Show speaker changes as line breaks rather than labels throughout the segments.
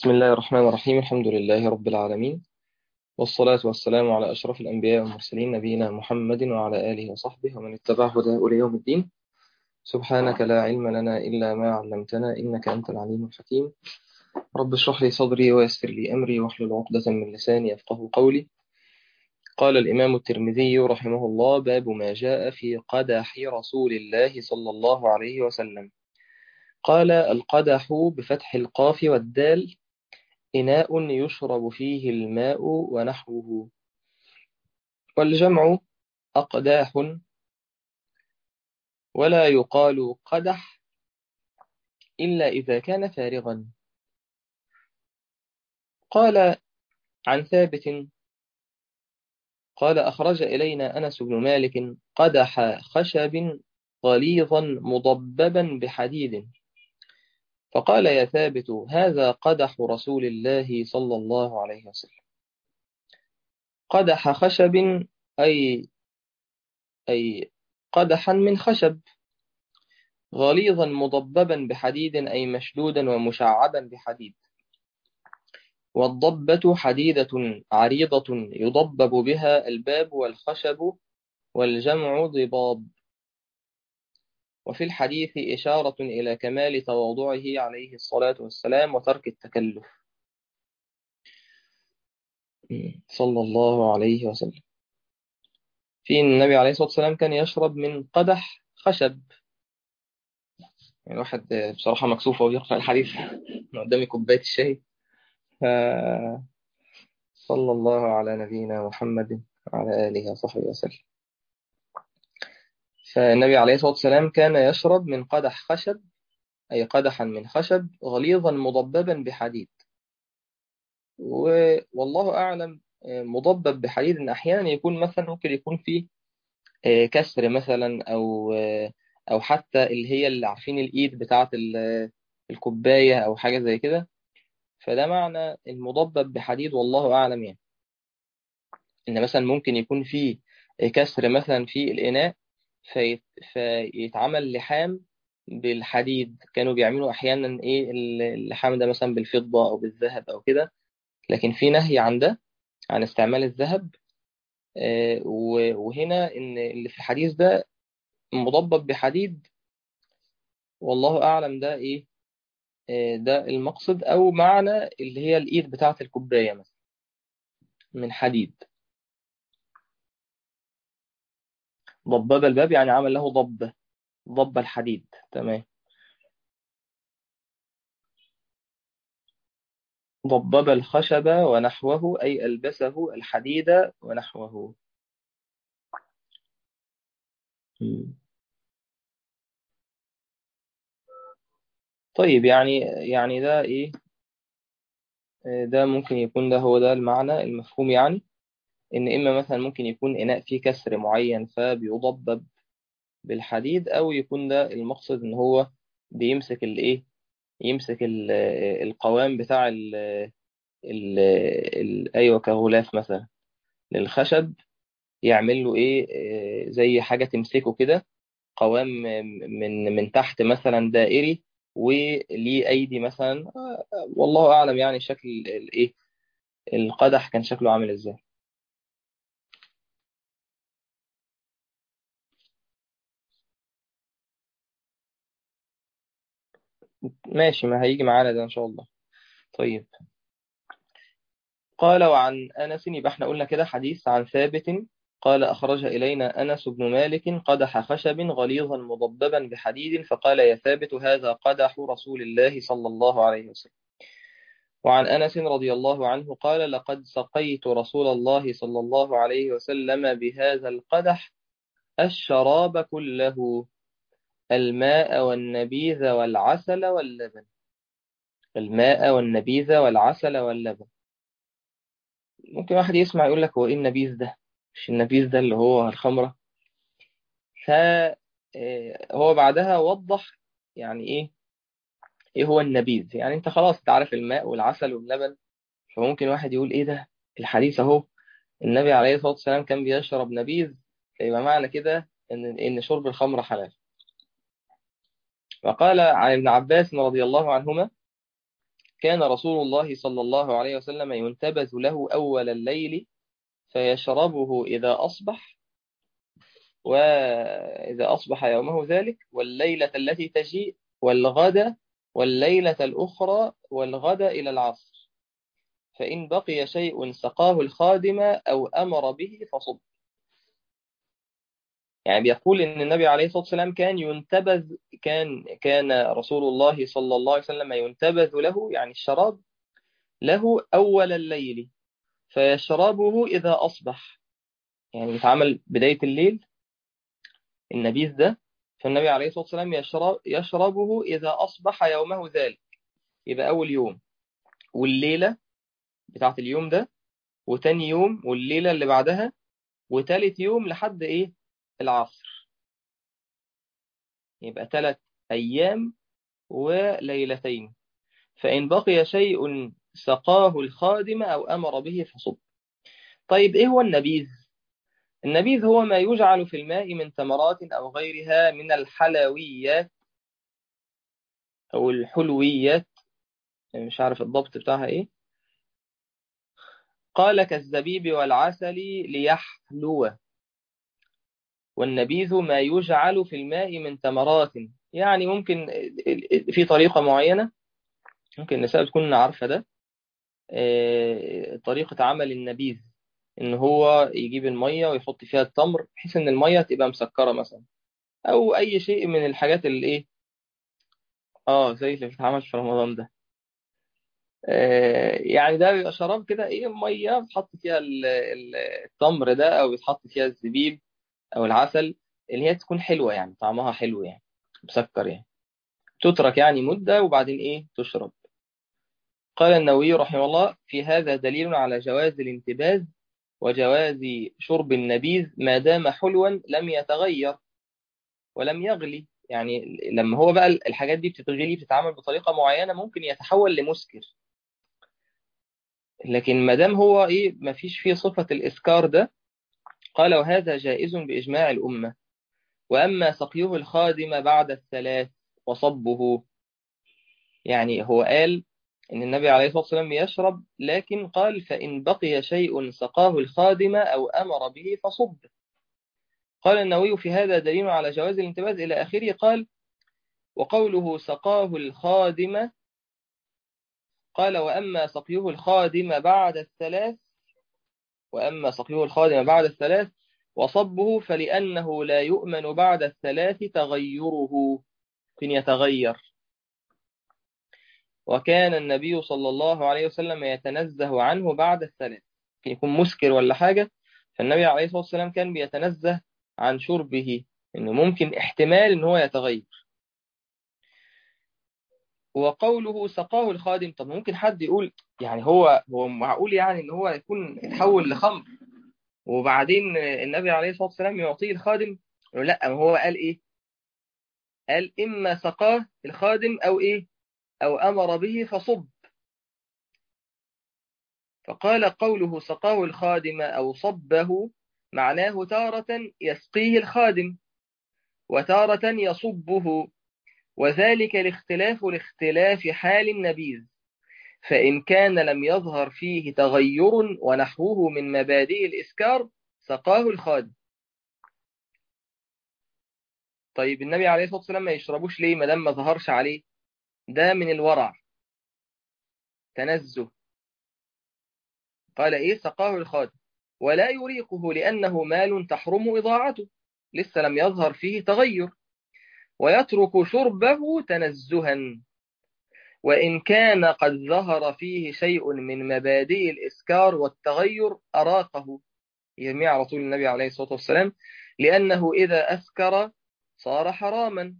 بسم الله الرحمن الرحيم الحمد لله رب العالمين والصلاة والسلام على أشرف الأنبياء والمرسلين نبينا محمد وعلى آله وصحبه ومن اتبع هداه إلى يوم الدين سبحانك لا علم لنا إلا ما علمتنا إنك أنت العليم الحكيم رب اشرح لي صدري ويسر لي أمري واحلل عقدة من لساني يفقه قولي قال الإمام الترمذي رحمه الله باب ما جاء في قدح رسول الله صلى الله عليه وسلم قال القدح بفتح القاف والدال إناء يشرب فيه الماء ونحوه والجمع أقداح ولا يقال قدح إلا إذا كان فارغا قال عن ثابت قال أخرج إلينا أنس بن مالك قدح خشب غليظا مضببا بحديد فقال يا ثابت هذا قدح رسول الله صلى الله عليه وسلم قدح خشب أي أي قدحا من خشب غليظا مضببا بحديد أي مشدودا ومشعبا بحديد والضبة حديدة عريضة يضبب بها الباب والخشب والجمع ضباب وفي الحديث إشارة إلى كمال تواضعه عليه الصلاة والسلام وترك التكلف صلى الله عليه وسلم في النبي عليه الصلاة والسلام كان يشرب من قدح خشب يعني واحد بصراحة مكسوف وهو يقرأ الحديث من قدامي كوباية الشاي ف... صلى الله على نبينا محمد وعلى آله وصحبه وسلم فالنبي عليه الصلاة والسلام كان يشرب من قدح خشب أي قدحا من خشب غليظا مضببا بحديد والله أعلم مضبب بحديد إن أحيانا يكون مثلا ممكن يكون فيه كسر مثلا أو أو حتى اللي هي اللي عارفين الإيد بتاعة الكوباية أو حاجة زي كده فده معنى المضبب بحديد والله أعلم يعني إن مثلا ممكن يكون فيه كسر مثلا في الإناء في... فيتعمل لحام بالحديد كانوا بيعملوا أحيانا إيه اللحام ده مثلا بالفضة أو بالذهب أو كده لكن في نهي عن ده عن استعمال الذهب آه وهنا إن اللي في الحديث ده مضبب بحديد والله أعلم ده إيه آه ده المقصد أو معنى اللي هي الإيد بتاعة الكوباية مثلا من حديد ضبب الباب يعني عمل له ضبة ضب الحديد تمام ضبب الخشب ونحوه أي ألبسه الحديد ونحوه طيب يعني يعني ده إيه ده ممكن يكون ده هو ده المعنى المفهوم يعني إن إما مثلا ممكن يكون إناء فيه كسر معين فبيضبب بالحديد أو يكون ده المقصد إن هو بيمسك الإيه يمسك ال القوام بتاع ال ال ال أيوة كغلاف مثلا للخشب يعمل له إيه زي حاجة تمسكه كده قوام من من تحت مثلا دائري وليه أيدي مثلا والله أعلم يعني شكل الإيه القدح كان شكله عامل إزاي ماشي ما هيجي معانا ده إن شاء الله طيب قال وعن أنس يبقى احنا قلنا كده حديث عن ثابت قال أخرج إلينا أنس بن مالك قدح خشب غليظا مضببا بحديد فقال يا ثابت هذا قدح رسول الله صلى الله عليه وسلم وعن أنس رضي الله عنه قال لقد سقيت رسول الله صلى الله عليه وسلم بهذا القدح الشراب كله الماء والنبيذ والعسل واللبن الماء والنبيذ والعسل واللبن ممكن واحد يسمع يقول لك هو ايه النبيذ ده مش النبيذ ده اللي هو الخمرة فهو بعدها وضح يعني ايه ايه هو النبيذ يعني انت خلاص تعرف الماء والعسل واللبن فممكن واحد يقول ايه ده الحديث اهو النبي عليه الصلاة والسلام كان بيشرب نبيذ فيبقى معنى كده ان ان شرب الخمر حلال وقال عن ابن عباس رضي الله عنهما كان رسول الله صلى الله عليه وسلم ينتبذ له أول الليل فيشربه إذا أصبح وإذا أصبح يومه ذلك والليلة التي تجيء والغد والليلة الأخرى والغد إلى العصر فإن بقي شيء سقاه الخادم أو أمر به فصب يعني بيقول إن النبي عليه الصلاة والسلام كان ينتبذ كان كان رسول الله صلى الله عليه وسلم ينتبذ له يعني الشراب له أول الليل فيشربه إذا أصبح يعني يتعمل بداية الليل النبيذ ده فالنبي عليه الصلاة والسلام يشرب يشربه إذا أصبح يومه ذلك يبقى أول يوم والليلة بتاعت اليوم ده وتاني يوم والليلة اللي بعدها وتالت يوم لحد إيه العصر يبقى ثلاث أيام وليلتين فإن بقي شيء سقاه الخادم أو أمر به فصب طيب إيه هو النبيذ؟ النبيذ هو ما يجعل في الماء من تمرات أو غيرها من الحلويات أو الحلويات مش عارف الضبط بتاعها إيه قال كالزبيب والعسل ليحلو والنبيذ ما يجعل في الماء من تمرات يعني ممكن في طريقة معينة ممكن النساء تكون عارفة ده طريقة عمل النبيذ إن هو يجيب المية ويحط فيها التمر بحيث إن المية تبقى مسكرة مثلا أو أي شيء من الحاجات اللي إيه آه زي اللي بتتعمل في رمضان ده يعني ده بيبقى شراب كده ايه ميه بتحط فيها التمر ده او بيتحط فيها الزبيب او العسل اللي هي تكون حلوه يعني طعمها حلو يعني مسكر يعني تترك يعني مده وبعدين ايه تشرب قال النووي رحمه الله في هذا دليل على جواز الانتباذ وجواز شرب النبيذ ما دام حلوا لم يتغير ولم يغلي يعني لما هو بقى الحاجات دي بتتغلي بتتعمل بطريقه معينه ممكن يتحول لمسكر لكن ما دام هو ايه ما فيش فيه صفة الإسكار ده قال وهذا جائز بإجماع الأمة وأما سقيه الخادم بعد الثلاث وصبه يعني هو قال إن النبي عليه الصلاة والسلام يشرب لكن قال فإن بقي شيء سقاه الخادم أو أمر به فصب قال النووي في هذا دليل على جواز الانتباذ إلى آخره قال وقوله سقاه الخادم قال وأما سقيه الخادم بعد الثلاث وأما سقيه الخادم بعد الثلاث وصبه فلأنه لا يؤمن بعد الثلاث تغيره كن يتغير وكان النبي صلى الله عليه وسلم يتنزه عنه بعد الثلاث يكون مسكر ولا حاجة فالنبي عليه الصلاة والسلام كان بيتنزه عن شربه إنه ممكن احتمال إن هو يتغير وقوله سقاه الخادم طب ممكن حد يقول يعني هو هو معقول يعني ان هو يكون يتحول لخمر وبعدين النبي عليه الصلاه والسلام يعطيه الخادم لا ما هو قال ايه قال اما سقاه الخادم او ايه او امر به فصب فقال قوله سقاه الخادم او صبه معناه تارة يسقيه الخادم وتارة يصبه وذلك الاختلاف لاختلاف حال النبيذ فإن كان لم يظهر فيه تغير ونحوه من مبادئ الإسكار سقاه الخادم طيب النبي عليه الصلاة والسلام ما يشربوش ليه ما دام ما ظهرش عليه ده من الورع تنزه قال إيه سقاه الخادم ولا يريقه لأنه مال تحرم إضاعته لسه لم يظهر فيه تغير ويترك شربه تنزها وإن كان قد ظهر فيه شيء من مبادئ الإسكار والتغير أراقه يرمي على طول النبي عليه الصلاة والسلام لأنه إذا أسكر صار حراما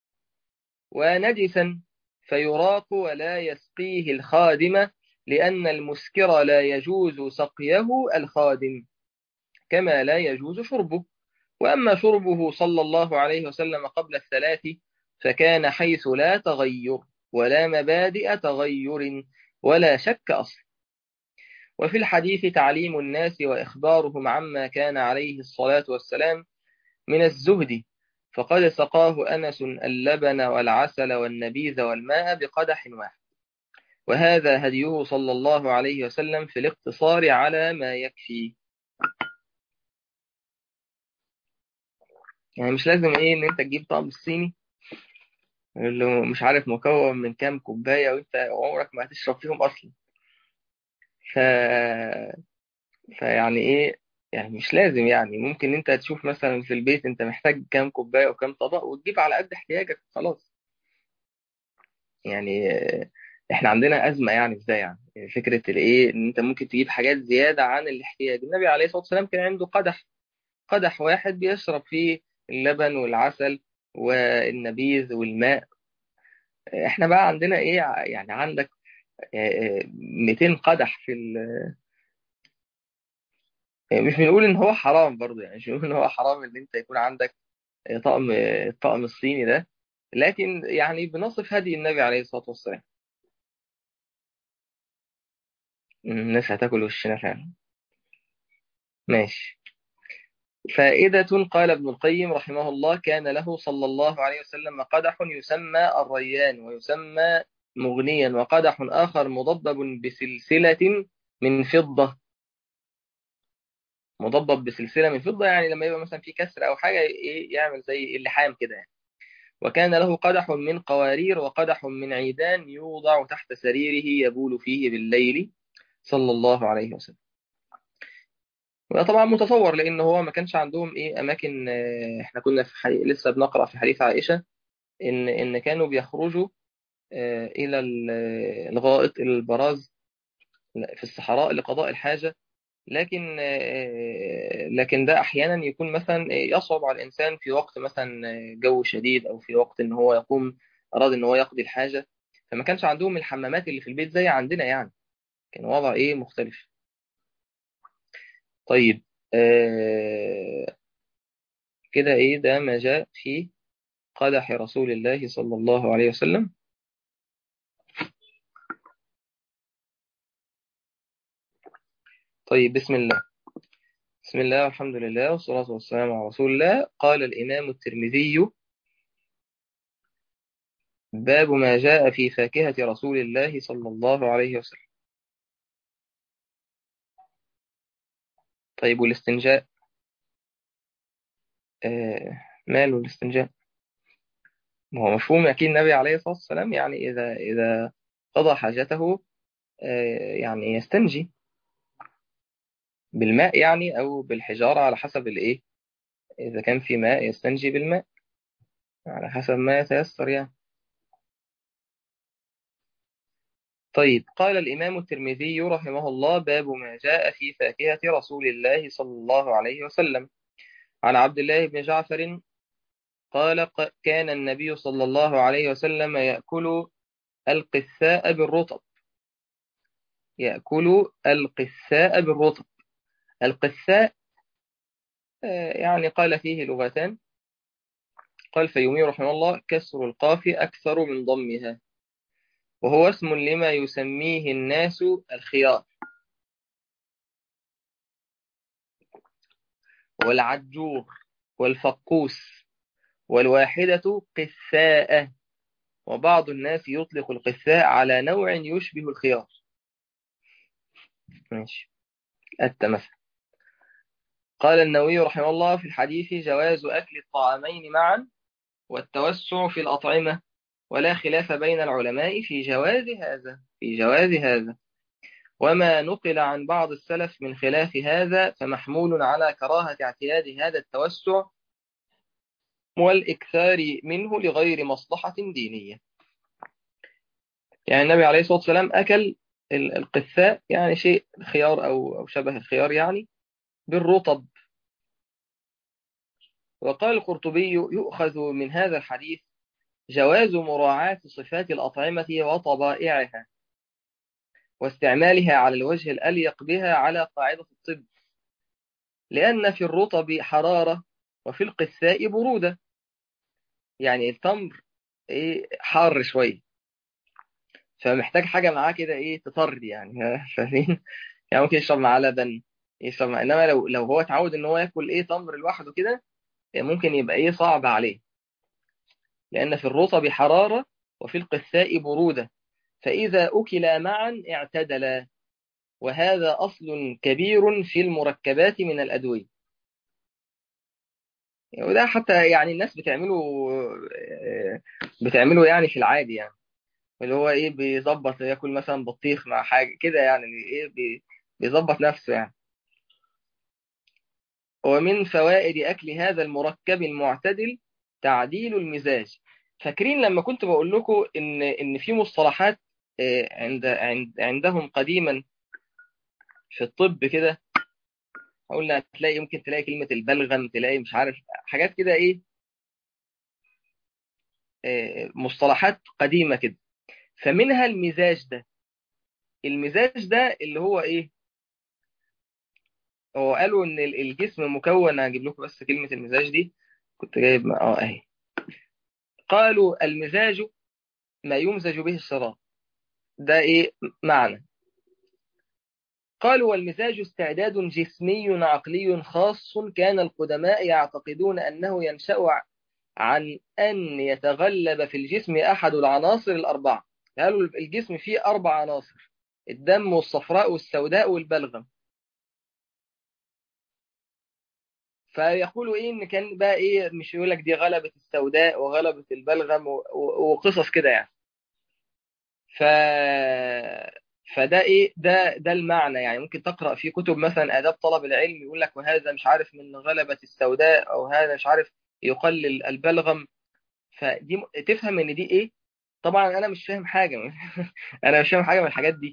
ونجسا فيراق ولا يسقيه الخادم لأن المسكر لا يجوز سقيه الخادم كما لا يجوز شربه وأما شربه صلى الله عليه وسلم قبل الثلاث فكان حيث لا تغير ولا مبادئ تغير ولا شك أصل وفي الحديث تعليم الناس وإخبارهم عما كان عليه الصلاة والسلام من الزهد فقد سقاه أنس اللبن والعسل والنبيذ والماء بقدح واحد وهذا هديه صلى الله عليه وسلم في الاقتصار على ما يكفي يعني مش لازم ايه ان انت تجيب طقم الصيني اللي مش عارف مكون من كام كوباية وانت عمرك ما هتشرب فيهم اصلا ف... فيعني ايه يعني مش لازم يعني ممكن انت تشوف مثلا في البيت انت محتاج كام كوباية وكام طبق وتجيب على قد احتياجك خلاص يعني احنا عندنا أزمة يعني ازاي يعني فكرة الايه ان انت ممكن تجيب حاجات زيادة عن الاحتياج النبي عليه الصلاة والسلام كان عنده قدح قدح واحد بيشرب فيه اللبن والعسل والنبيذ والماء احنا بقى عندنا ايه يعني عندك 200 قدح في ال مش بنقول ان هو حرام برضه يعني مش بنقول ان هو حرام ان انت يكون عندك طقم الطقم الصيني ده لكن يعني بنصف هدي النبي عليه الصلاة والسلام الناس هتاكل وشنا فعلا ماشي فائدة قال ابن القيم رحمه الله كان له صلى الله عليه وسلم قدح يسمى الريان ويسمى مغنيا وقدح آخر مضبب بسلسلة من فضة مضبب بسلسلة من فضة يعني لما يبقى مثلا في كسر أو حاجة إيه يعمل زي اللحام كده يعني وكان له قدح من قوارير وقدح من عيدان يوضع تحت سريره يبول فيه بالليل صلى الله عليه وسلم طبعا متصور لان هو ما كانش عندهم ايه اماكن احنا كنا في حي... لسه بنقرا في حديث عائشه ان ان كانوا بيخرجوا الى الغائط الى البراز في الصحراء لقضاء الحاجه لكن لكن ده احيانا يكون مثلا يصعب على الانسان في وقت مثلا جو شديد او في وقت ان هو يقوم اراد ان هو يقضي الحاجه فما كانش عندهم الحمامات اللي في البيت زي عندنا يعني كان وضع ايه مختلف طيب آه كده ايه ده ما جاء في قدح رسول الله صلى الله عليه وسلم طيب بسم الله بسم الله والحمد لله والصلاة والسلام على رسول الله قال الإمام الترمذي باب ما جاء في فاكهة رسول الله صلى الله عليه وسلم طيب والاستنجاء آه ماله الاستنجاء ما هو مفهوم أكيد النبي عليه الصلاة والسلام يعني إذا إذا قضى حاجته آه يعني يستنجي بالماء يعني أو بالحجارة على حسب الإيه إذا كان في ماء يستنجي بالماء على حسب ما يتيسر يعني طيب قال الإمام الترمذي رحمه الله باب ما جاء في فاكهة رسول الله صلى الله عليه وسلم عن عبد الله بن جعفر قال كان النبي صلى الله عليه وسلم يأكل القثاء بالرطب يأكل القثاء بالرطب القثاء يعني قال فيه لغتان قال فيومي رحمه الله كسر القاف أكثر من ضمها وهو اسم لما يسميه الناس الخيار والعجور والفقوس والواحدة قثاء وبعض الناس يطلق القثاء على نوع يشبه الخيار ماشي التمثل قال النووي رحمه الله في الحديث جواز أكل الطعامين معا والتوسع في الأطعمة ولا خلاف بين العلماء في جواز هذا في جواز هذا وما نقل عن بعض السلف من خلاف هذا فمحمول على كراهة اعتياد هذا التوسع والإكثار منه لغير مصلحة دينية يعني النبي عليه الصلاة والسلام أكل القثاء يعني شيء خيار أو أو شبه الخيار يعني بالرطب وقال القرطبي يؤخذ من هذا الحديث جواز مراعاة صفات الأطعمة وطبائعها واستعمالها على الوجه الأليق بها على قاعدة الطب لأن في الرطب حرارة وفي القثاء برودة يعني التمر إيه حار شوية فمحتاج حاجة معاه كده إيه تطرد يعني فاهمين يعني ممكن يشرب معاه لبن يشرب معاه إنما لو لو هو اتعود إن هو ياكل إيه تمر لوحده كده ممكن يبقى إيه صعب عليه لأن في الرطب حرارة وفي القثاء برودة فإذا أكلا معا اعتدلا وهذا أصل كبير في المركبات من الأدوية وده حتى يعني الناس بتعمله بتعمله يعني في العادي يعني اللي هو ايه بيظبط ياكل مثلا بطيخ مع حاجة كده يعني ايه بي- بيظبط نفسه يعني ومن فوائد أكل هذا المركب المعتدل تعديل المزاج فاكرين لما كنت بقول لكم إن إن في مصطلحات آه، عند عند عندهم قديما في الطب كده قلنا هتلاقي يمكن تلاقي كلمة البلغم تلاقي مش عارف حاجات كده إيه آه، مصطلحات قديمة كده فمنها المزاج ده المزاج ده اللي هو إيه هو قالوا إن ال- الجسم مكون هجيب لكم بس كلمة المزاج دي كنت جايب اه اهي قالوا المزاج ما يمزج به الشراب ده ايه معنى قالوا والمزاج استعداد جسمي عقلي خاص كان القدماء يعتقدون أنه ينشأ عن أن يتغلب في الجسم أحد العناصر الأربعة قالوا الجسم فيه أربع عناصر الدم والصفراء والسوداء والبلغم فيقولوا ايه ان كان بقى ايه مش يقول لك دي غلبة السوداء وغلبة البلغم و- و- وقصص كده يعني ف فده ايه ده ده المعنى يعني ممكن تقرأ في كتب مثلا آداب طلب العلم يقول لك وهذا مش عارف من غلبة السوداء او هذا مش عارف يقلل البلغم فدي م- تفهم ان دي ايه طبعا انا مش فاهم حاجة انا مش فاهم حاجة من الحاجات دي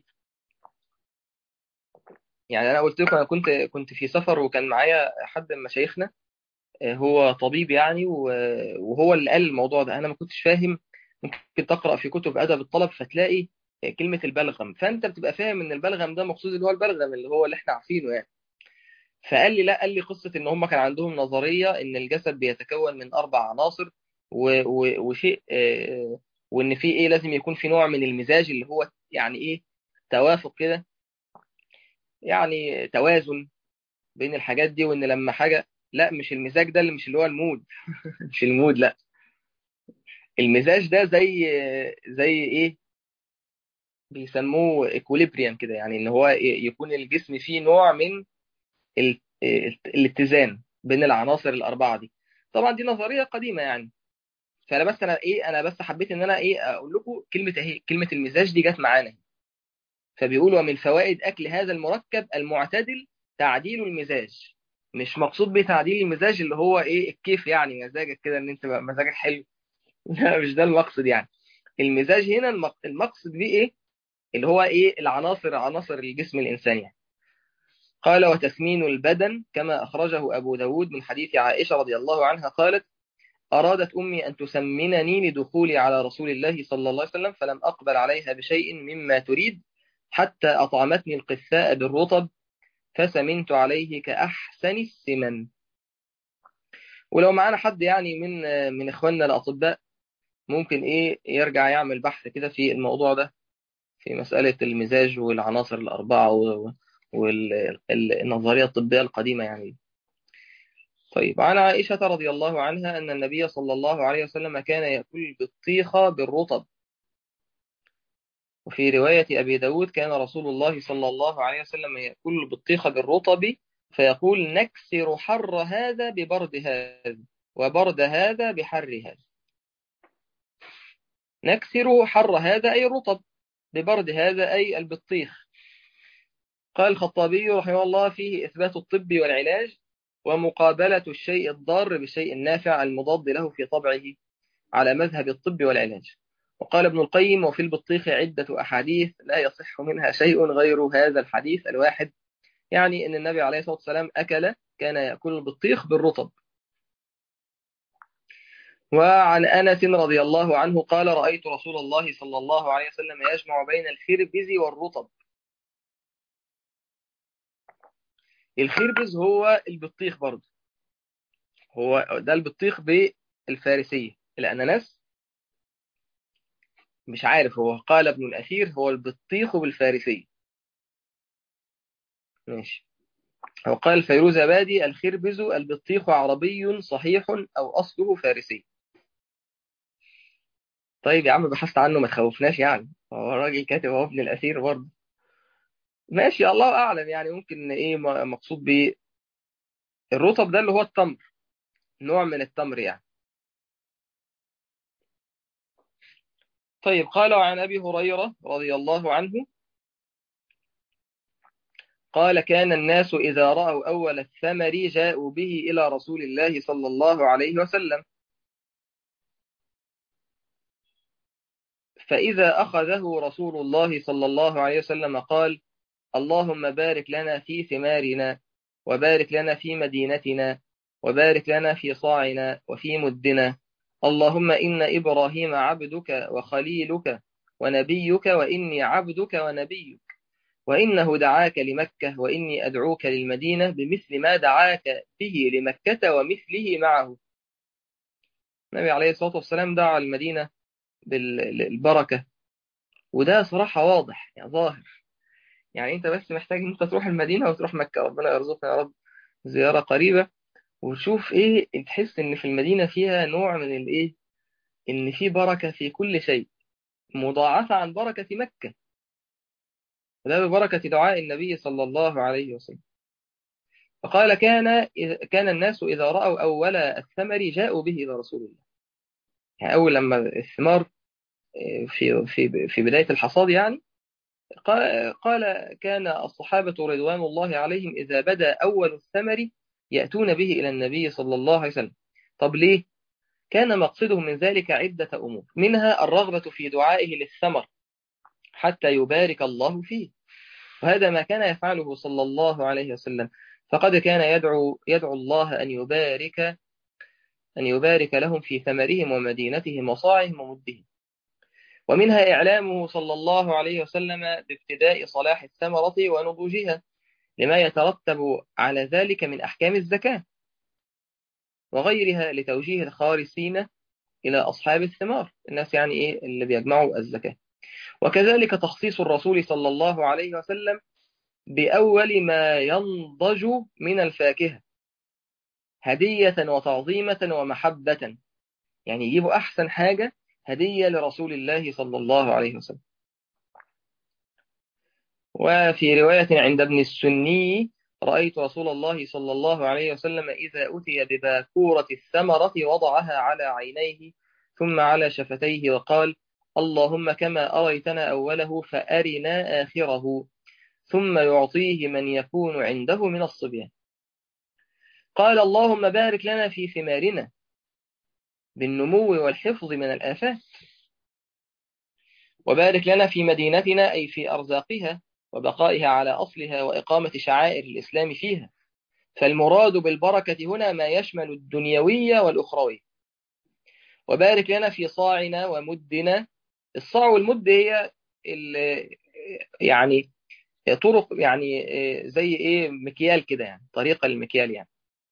يعني انا قلت لكم انا كنت كنت في سفر وكان معايا حد من مشايخنا آه، هو طبيب يعني و- وهو اللي قال الموضوع ده انا ما كنتش فاهم ممكن تقرأ في كتب أدب الطلب فتلاقي كلمة البلغم فأنت بتبقى فاهم إن البلغم ده مقصود اللي هو البلغم اللي هو اللي إحنا عارفينه يعني فقال لي لا قال لي قصة إن هم كان عندهم نظرية إن الجسد بيتكون من أربع عناصر و... و... وشيء آه، وإن في إيه لازم يكون في نوع من المزاج اللي هو يعني إيه توافق كده يعني توازن بين الحاجات دي وإن لما حاجة لا مش المزاج ده اللي مش اللي هو المود مش المود لا المزاج ده زي زي ايه بيسموه اكوليبريم كده يعني ان هو ي- يكون الجسم فيه نوع من ال- ال- الاتزان بين العناصر الاربعه دي طبعا دي نظريه قديمه يعني فانا بس انا ايه انا بس حبيت ان انا ايه اقول لكم كلمه اهي كلمه المزاج دي جت معانا فبيقولوا ومن فوائد اكل هذا المركب المعتدل تعديل المزاج مش مقصود بتعديل المزاج اللي هو ايه الكيف يعني مزاجك كده ان انت بقى مزاجك حلو لا مش ده المقصد يعني المزاج هنا المق- المقصد بيه ايه اللي هو ايه العناصر عناصر الجسم الانساني يعني. قال وتسمين البدن كما أخرجه أبو داود من حديث عائشة رضي الله عنها قالت أرادت أمي أن تسمنني لدخولي على رسول الله صلى الله عليه وسلم فلم أقبل عليها بشيء مما تريد حتى أطعمتني القثاء بالرطب فسمنت عليه كأحسن السمن ولو معانا حد يعني من من إخواننا الأطباء ممكن إيه يرجع يعمل بحث كده في الموضوع ده في مسألة المزاج والعناصر الأربعة والنظرية الطبية القديمة يعني طيب عن عائشة رضي الله عنها أن النبي صلى الله عليه وسلم كان يأكل البطيخ بالرطب وفي رواية أبي داود كان رسول الله صلى الله عليه وسلم يأكل البطيخ بالرطب فيقول نكسر حر هذا ببرد هذا وبرد هذا بحر هذا نكسر حر هذا أي الرطب ببرد هذا أي البطيخ قال الخطابي رحمه الله فيه إثبات الطب والعلاج ومقابلة الشيء الضار بالشيء النافع المضاد له في طبعه على مذهب الطب والعلاج وقال ابن القيم وفي البطيخ عدة أحاديث لا يصح منها شيء غير هذا الحديث الواحد يعني أن النبي عليه الصلاة والسلام أكل كان يأكل البطيخ بالرطب وعن أنس رضي الله عنه قال رأيت رسول الله صلى الله عليه وسلم يجمع بين الخربز والرطب الخربز هو البطيخ برضه هو ده البطيخ بالفارسية الأناناس مش عارف هو قال ابن الأثير هو البطيخ بالفارسية ماشي هو قال فيروز بادي الخربز البطيخ عربي صحيح أو أصله فارسي طيب يا عم بحثت عنه ما تخوفناش يعني هو الراجل كاتب هو ابن الأسير برضه ماشي الله أعلم يعني ممكن إيه م- مقصود بيه الرطب ده اللي هو التمر نوع من التمر يعني طيب قال عن أبي هريرة رضي الله عنه قال كان الناس إذا رأوا أول الثمر جاءوا به إلى رسول الله صلى الله عليه وسلم فإذا أخذه رسول الله صلى الله عليه وسلم قال اللهم بارك لنا في ثمارنا وبارك لنا في مدينتنا وبارك لنا في صاعنا وفي مدنا اللهم إن إبراهيم عبدك وخليلك ونبيك وإني عبدك ونبيك وإنه دعاك لمكة وإني أدعوك للمدينة بمثل ما دعاك به لمكة ومثله معه النبي عليه الصلاة والسلام دعا المدينة بالبركة وده صراحة واضح يعني ظاهر يعني انت بس محتاج ان انت تروح المدينة وتروح مكة ربنا يرزقنا يا رب زيارة قريبة وتشوف ايه تحس ان في المدينة فيها نوع من الايه ان في بركة في كل شيء مضاعفة عن بركة مكة وده ببركة دعاء النبي صلى الله عليه وسلم فقال كان كان الناس إذا رأوا أول الثمر جاءوا به إلى رسول الله يعني أول لما الثمار في في في بداية الحصاد يعني قال كان الصحابة رضوان الله عليهم إذا بدا أول الثمر يأتون به إلى النبي صلى الله عليه وسلم طب ليه؟ كان مقصدهم من ذلك عدة أمور منها الرغبة في دعائه للثمر حتى يبارك الله فيه وهذا ما كان يفعله صلى الله عليه وسلم فقد كان يدعو يدعو الله أن يبارك أن يبارك لهم في ثمرهم ومدينتهم وصاعهم ومدهم ومنها إعلامه صلى الله عليه وسلم بابتداء صلاح الثمرة ونضوجها لما يترتب على ذلك من أحكام الزكاة وغيرها لتوجيه الخارسين إلى أصحاب الثمار الناس يعني إيه اللي بيجمعوا الزكاة وكذلك تخصيص الرسول صلى الله عليه وسلم بأول ما ينضج من الفاكهة هدية وتعظيمة ومحبة يعني يجيبوا أحسن حاجة هدية لرسول الله صلى الله عليه وسلم وفي رواية عند ابن السني رأيت رسول الله صلى الله عليه وسلم إذا أتي بباكورة الثمرة وضعها على عينيه ثم على شفتيه وقال اللهم كما أريتنا أوله فأرنا آخره ثم يعطيه من يكون عنده من الصبيان قال اللهم بارك لنا في ثمارنا بالنمو والحفظ من الآفات وبارك لنا في مدينتنا أي في أرزاقها وبقائها على أصلها وإقامة شعائر الإسلام فيها فالمراد بالبركة هنا ما يشمل الدنيوية والأخروية وبارك لنا في صاعنا ومدنا الصاع والمد هي يعني طرق يعني زي ايه مكيال كده يعني طريقة المكيال يعني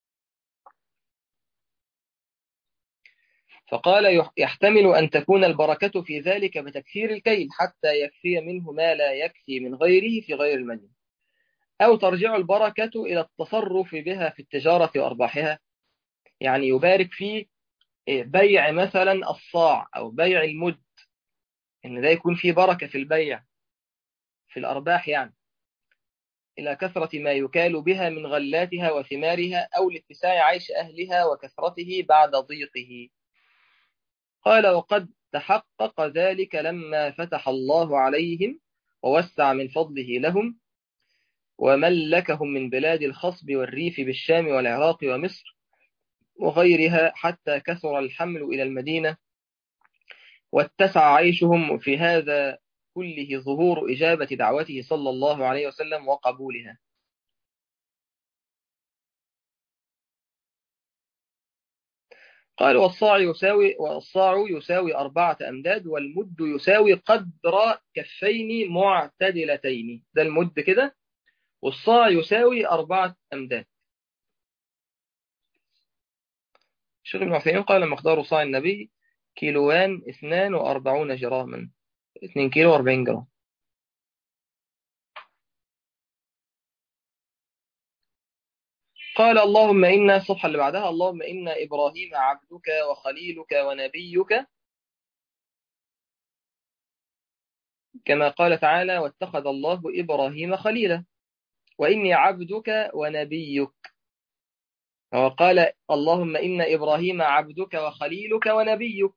فقال يحتمل أن تكون البركة في ذلك بتكثير الكيل حتى يكفي منه ما لا يكفي من غيره في غير المدينة أو ترجع البركة إلى التصرف بها في التجارة وأرباحها يعني يبارك في بيع مثلا الصاع أو بيع المد إن ده يكون فيه بركة في البيع في الأرباح يعني إلى كثرة ما يكال بها من غلاتها وثمارها أو لاتساع عيش أهلها وكثرته بعد ضيقه قال وقد تحقق ذلك لما فتح الله عليهم ووسع من فضله لهم وملكهم من بلاد الخصب والريف بالشام والعراق ومصر وغيرها حتى كثر الحمل إلى المدينة واتسع عيشهم في هذا كله ظهور إجابة دعوته صلى الله عليه وسلم وقبولها قال والصاع يساوي والصاع يساوي أربعة أمداد والمد يساوي قدر كفين معتدلتين ده المد كده والصاع يساوي أربعة أمداد الشيخ ابن عثيمين قال مقدار صاع النبي كيلوان اثنان وأربعون جراما اثنين كيلو وأربعين جرام قال اللهم إنا الصفحة اللي بعدها اللهم إن إبراهيم عبدك وخليلك ونبيك كما قال تعالى واتخذ الله إبراهيم خليلا وإني عبدك ونبيك وقال اللهم إن إبراهيم عبدك وخليلك ونبيك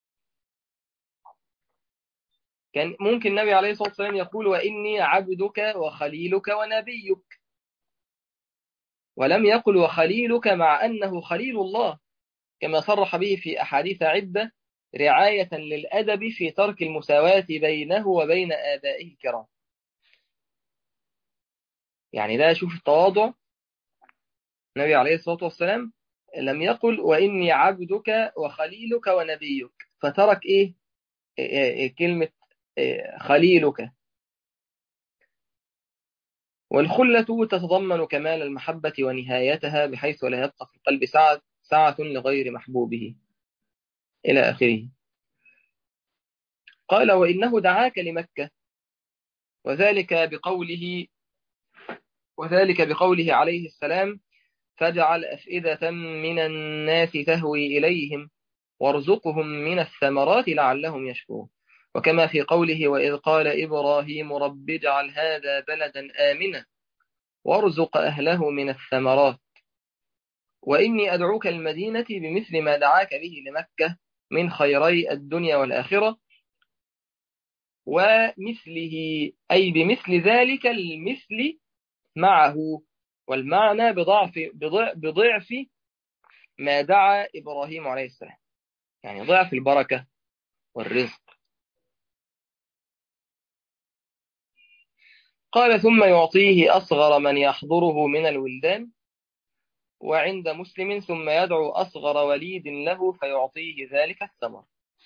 كان ممكن النبي عليه الصلاة والسلام يقول وإني عبدك وخليلك ونبيك ولم يقل وخليلك مع أنه خليل الله كما صرح به في أحاديث عدة رعاية للأدب في ترك المساواة بينه وبين آبائه الكرام يعني ده شوف التواضع النبي عليه الصلاة والسلام لم يقل وإني عبدك وخليلك ونبيك فترك إيه, إيه كلمة إيه خليلك والخلة تتضمن كمال المحبة ونهايتها بحيث لا يبقى في القلب سعة, سعة لغير محبوبه إلى آخره قال وإنه دعاك لمكة وذلك بقوله وذلك بقوله عليه السلام فاجعل أفئدة من الناس تهوي إليهم وارزقهم من الثمرات لعلهم يشكرون وكما في قوله وإذ قال إبراهيم رب اجعل هذا بلدا آمنا وارزق أهله من الثمرات وإني أدعوك المدينة بمثل ما دعاك به لمكة من خيري الدنيا والآخرة ومثله أي بمثل ذلك المثل معه والمعنى بضعف بضعف ما دعا إبراهيم عليه السلام يعني ضعف البركة والرزق قال ثم يعطيه أصغر من يحضره من الولدان وعند مسلم ثم يدعو أصغر وليد له فيعطيه ذلك الثمر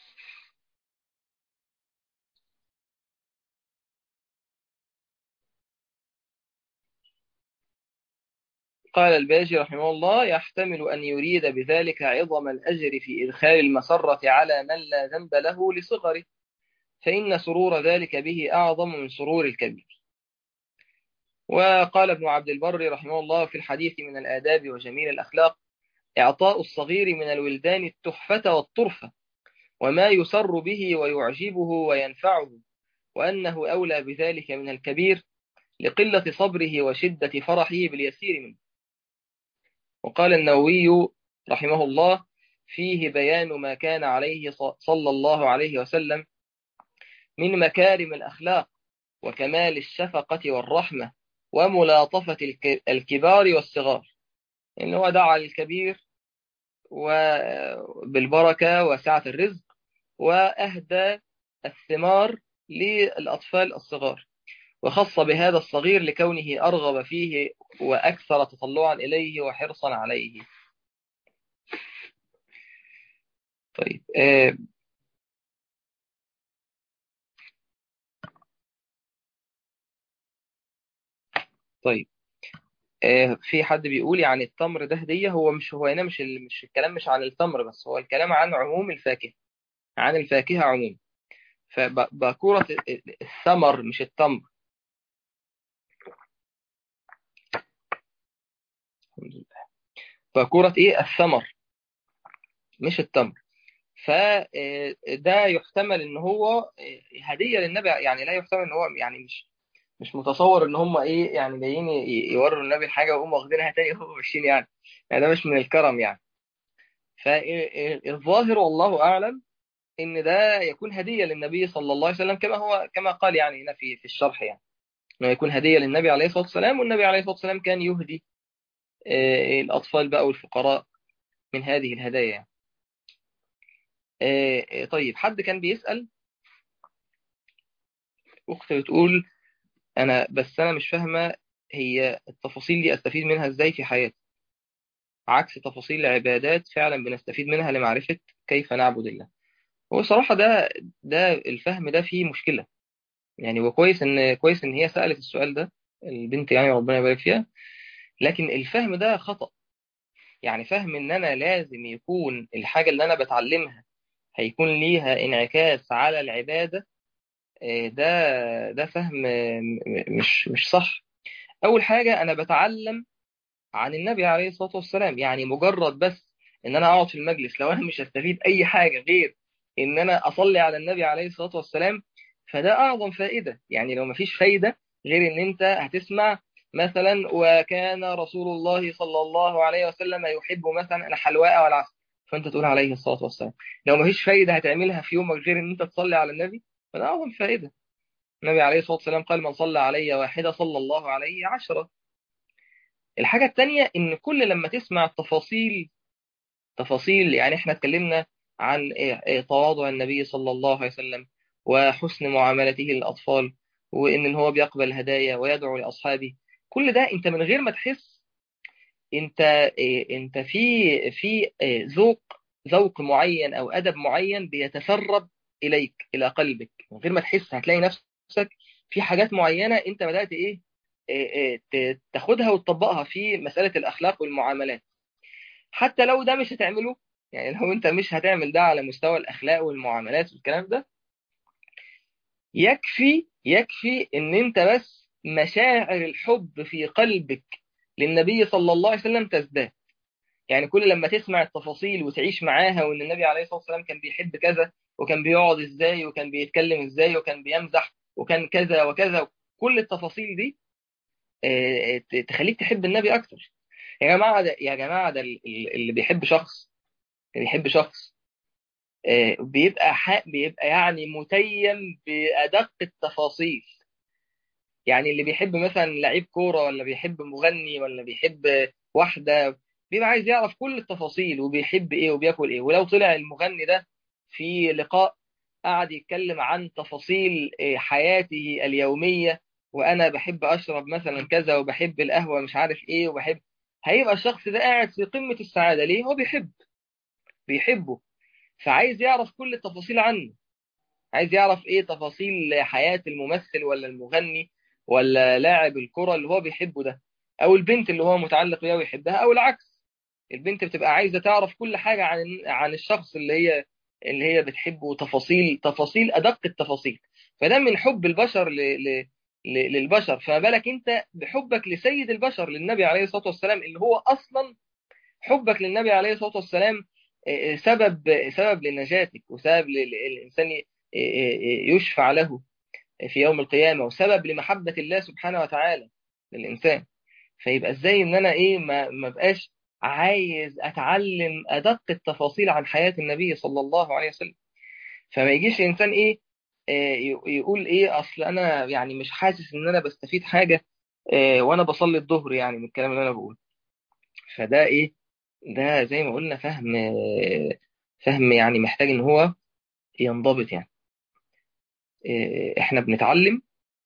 قال الباجي رحمه الله يحتمل أن يريد بذلك عظم الأجر في إدخال المسرة على من لا ذنب له لصغره فإن سرور ذلك به أعظم من سرور الكبير وقال ابن عبد البر رحمه الله في الحديث من الآداب وجميل الأخلاق إعطاء الصغير من الولدان التحفة والطرفة وما يسر به ويعجبه وينفعه وأنه أولى بذلك من الكبير لقلة صبره وشدة فرحه باليسير منه وقال النووي رحمه الله فيه بيان ما كان عليه صلى الله عليه وسلم من مكارم الأخلاق وكمال الشفقة والرحمة وملاطفة الكبار والصغار إن هو دعا الكبير وبالبركة وسعة الرزق وأهدى الثمار للأطفال الصغار وخص بهذا الصغير لكونه أرغب فيه وأكثر تطلعا إليه وحرصا عليه طيب آه طيب آه في حد بيقول يعني التمر ده هدية هو مش هو هنا مش ال... مش الكلام مش عن التمر بس هو الكلام عن عموم الفاكهة عن الفاكهة عموم فباكورة الثمر مش التمر الحمد لله باكورة ايه الثمر مش التمر فده يحتمل ان هو هدية للنبي يعني لا يحتمل ان هو يعني مش مش متصور ان هم ايه يعني جايين يوروا النبي الحاجه ويقوموا واخدينها تاني وهو ماشيين يعني يعني ده مش من الكرم يعني فالظاهر والله اعلم ان ده يكون هديه للنبي صلى الله عليه وسلم كما هو كما قال يعني هنا في في الشرح يعني انه يكون هديه للنبي عليه الصلاه والسلام والنبي عليه الصلاه والسلام كان يهدي الاطفال بقى والفقراء من هذه الهدايا يعني. طيب حد كان بيسال اخت بتقول انا بس انا مش فاهمه هي التفاصيل دي استفيد منها ازاي في حياتي عكس تفاصيل العبادات فعلا بنستفيد منها لمعرفه كيف نعبد الله هو صراحه ده ده الفهم ده فيه مشكله يعني وكويس ان كويس ان هي سالت السؤال ده البنت يعني ربنا يبارك فيها لكن الفهم ده خطا يعني فهم ان انا لازم يكون الحاجه اللي انا بتعلمها هيكون ليها انعكاس على العباده ده ده فهم مش مش صح اول حاجه انا بتعلم عن النبي عليه الصلاه والسلام يعني مجرد بس ان انا اقعد في المجلس لو انا مش هستفيد اي حاجه غير ان انا اصلي على النبي عليه الصلاه والسلام فده اعظم فائده يعني لو مفيش فايده غير ان انت هتسمع مثلا وكان رسول الله صلى الله عليه وسلم يحب مثلا الحلواء والعسل فانت تقول عليه الصلاه والسلام لو مفيش فايده هتعملها في يومك غير ان انت تصلي على النبي فده اعظم فائده النبي عليه الصلاه والسلام قال من صلى علي واحده صلى الله عليه عشرة الحاجه الثانيه ان كل لما تسمع التفاصيل تفاصيل يعني احنا اتكلمنا عن تواضع النبي صلى الله عليه وسلم وحسن معاملته للأطفال وإن هو بيقبل هدايا ويدعو لأصحابه كل ده أنت من غير ما تحس أنت أنت في في ذوق ذوق معين أو أدب معين بيتسرب إليك إلى قلبك من غير ما تحس هتلاقي نفسك في حاجات معينة أنت بدأت إيه تاخدها وتطبقها في مسألة الأخلاق والمعاملات حتى لو ده مش هتعمله يعني لو انت مش هتعمل ده على مستوى الاخلاق والمعاملات والكلام ده يكفي يكفي ان انت بس مشاعر الحب في قلبك للنبي صلى الله عليه وسلم تزداد يعني كل لما تسمع التفاصيل وتعيش معاها وان النبي عليه الصلاه والسلام كان بيحب كذا وكان بيقعد ازاي وكان بيتكلم ازاي وكان بيمزح وكان كذا وكذا كل التفاصيل دي تخليك تحب النبي اكتر يا جماعه ده يا جماعه ده اللي بيحب شخص اللي بيحب شخص بيبقى بيبقى يعني متيم بأدق التفاصيل يعني اللي بيحب مثلا لعيب كورة ولا بيحب مغني ولا بيحب واحدة بيبقى عايز يعرف كل التفاصيل وبيحب ايه وبياكل ايه ولو طلع المغني ده في لقاء قعد يتكلم عن تفاصيل حياته اليومية وانا بحب اشرب مثلا كذا وبحب القهوة مش عارف ايه وبحب هيبقى الشخص ده قاعد في قمة السعادة ليه هو بيحب بيحبه فعايز يعرف كل التفاصيل عنه عايز يعرف ايه تفاصيل حياة الممثل ولا المغني ولا لاعب الكرة اللي هو بيحبه ده او البنت اللي هو متعلق بيها ويحبها او العكس البنت بتبقى عايزة تعرف كل حاجة عن عن الشخص اللي هي اللي هي بتحبه تفاصيل تفاصيل ادق التفاصيل فده من حب البشر ل... ل... ل... للبشر فما بالك انت بحبك لسيد البشر للنبي عليه الصلاة والسلام اللي هو اصلا حبك للنبي عليه الصلاة والسلام سبب سبب لنجاتك وسبب للإنسان يشفع له في يوم القيامة وسبب لمحبة الله سبحانه وتعالى للإنسان فيبقى ازاي ان انا ايه ما ما بقاش عايز اتعلم ادق التفاصيل عن حياة النبي صلى الله عليه وسلم فما يجيش الانسان ايه يقول ايه اصل انا يعني مش حاسس ان انا بستفيد حاجة وانا بصلي الظهر يعني من الكلام اللي انا بقوله فده ايه ده زي ما قلنا فهم فهم يعني محتاج ان هو ينضبط يعني احنا بنتعلم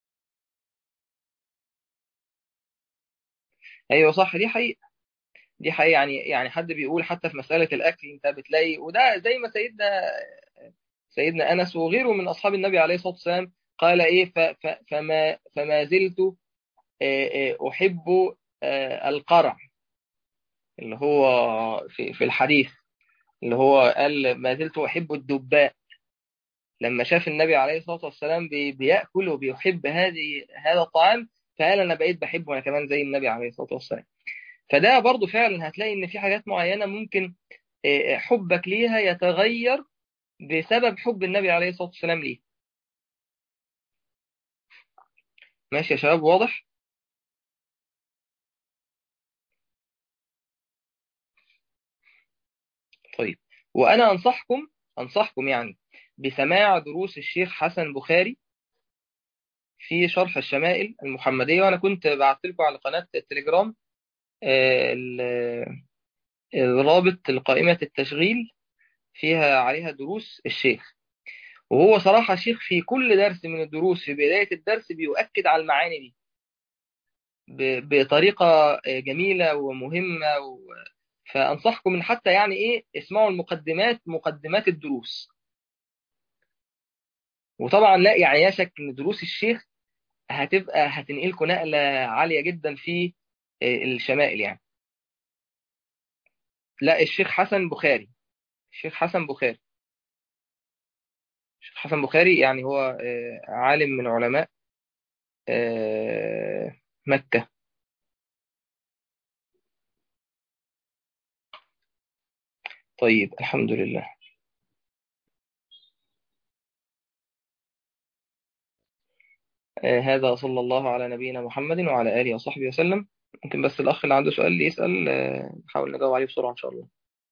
ايوه صح دي حقيقة دي حقيقة يعني يعني حد بيقول حتى في مسألة الأكل أنت بتلاقي وده زي ما سيدنا سيدنا أنس وغيره من أصحاب النبي عليه الصلاة والسلام قال إيه ف ف فما فما زلت أحب القرع اللي هو في في الحديث اللي هو قال ما زلت أحب الدباء لما شاف النبي عليه الصلاة والسلام بيأكل وبيحب هذه هذا الطعام فقال أنا بقيت بحبه أنا كمان زي النبي عليه الصلاة والسلام فده برضو فعلا هتلاقي ان في حاجات معينة ممكن حبك ليها يتغير بسبب حب النبي عليه الصلاة والسلام ليه ماشي يا شباب واضح طيب وانا انصحكم انصحكم يعني بسماع دروس الشيخ حسن بخاري في شرح الشمائل المحمدية وانا كنت بعت لكم على قناة التليجرام الرابط لقائمة التشغيل فيها عليها دروس الشيخ وهو صراحة شيخ في كل درس من الدروس في بداية الدرس بيؤكد على المعاني دي بطريقة جميلة ومهمة و... فأنصحكم من حتى يعني إيه اسمعوا المقدمات مقدمات الدروس وطبعا لا يعني لا شك إن دروس الشيخ هتبقى هتنقلكم نقلة عالية جدا في الشمائل يعني لا الشيخ حسن بخاري الشيخ حسن بخاري الشيخ حسن بخاري يعني هو عالم من علماء مكة طيب الحمد لله آه، هذا صلى الله على نبينا محمد وعلى آله وصحبه وسلم ممكن بس الأخ اللي عنده سؤال يسأل آه، نحاول نجاوب عليه بسرعة إن شاء الله